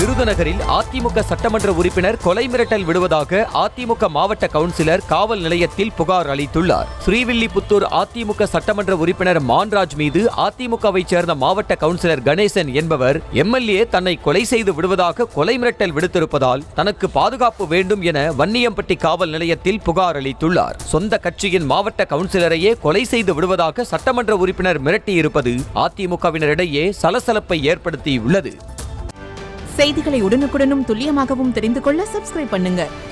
விருதுநகரில் அதிமுக சட்டமன்ற உறுப்பினர் கொலை மிரட்டல் விடுவதாக அதிமுக மாவட்ட கவுன்சிலர் காவல் நிலையத்தில் புகார் அளித்துள்ளார் ஸ்ரீவில்லிபுத்தூர் அதிமுக சட்டமன்ற உறுப்பினர் மான்ராஜ் மீது அதிமுகவை சேர்ந்த மாவட்ட கவுன்சிலர் கணேசன் என்பவர் எம்எல்ஏ தன்னை கொலை செய்து விடுவதாக கொலை மிரட்டல் விடுத்திருப்பதால் தனக்கு பாதுகாப்பு வேண்டும் என வன்னியம்பட்டி காவல் நிலையத்தில் புகார் அளித்துள்ளார் சொந்த கட்சியின் மாவட்ட கவுன்சிலரையே கொலை செய்து விடுவதாக சட்டமன்ற உறுப்பினர் மிரட்டியிருப்பது அதிமுகவினரிடையே சலசலப்பை ஏற்படுத்தியுள்ளது செய்திகளை உடனுக்குடனும் துல்லியமாகவும் தெரிந்து கொள்ள சப்ஸ்கிரைப் பண்ணுங்க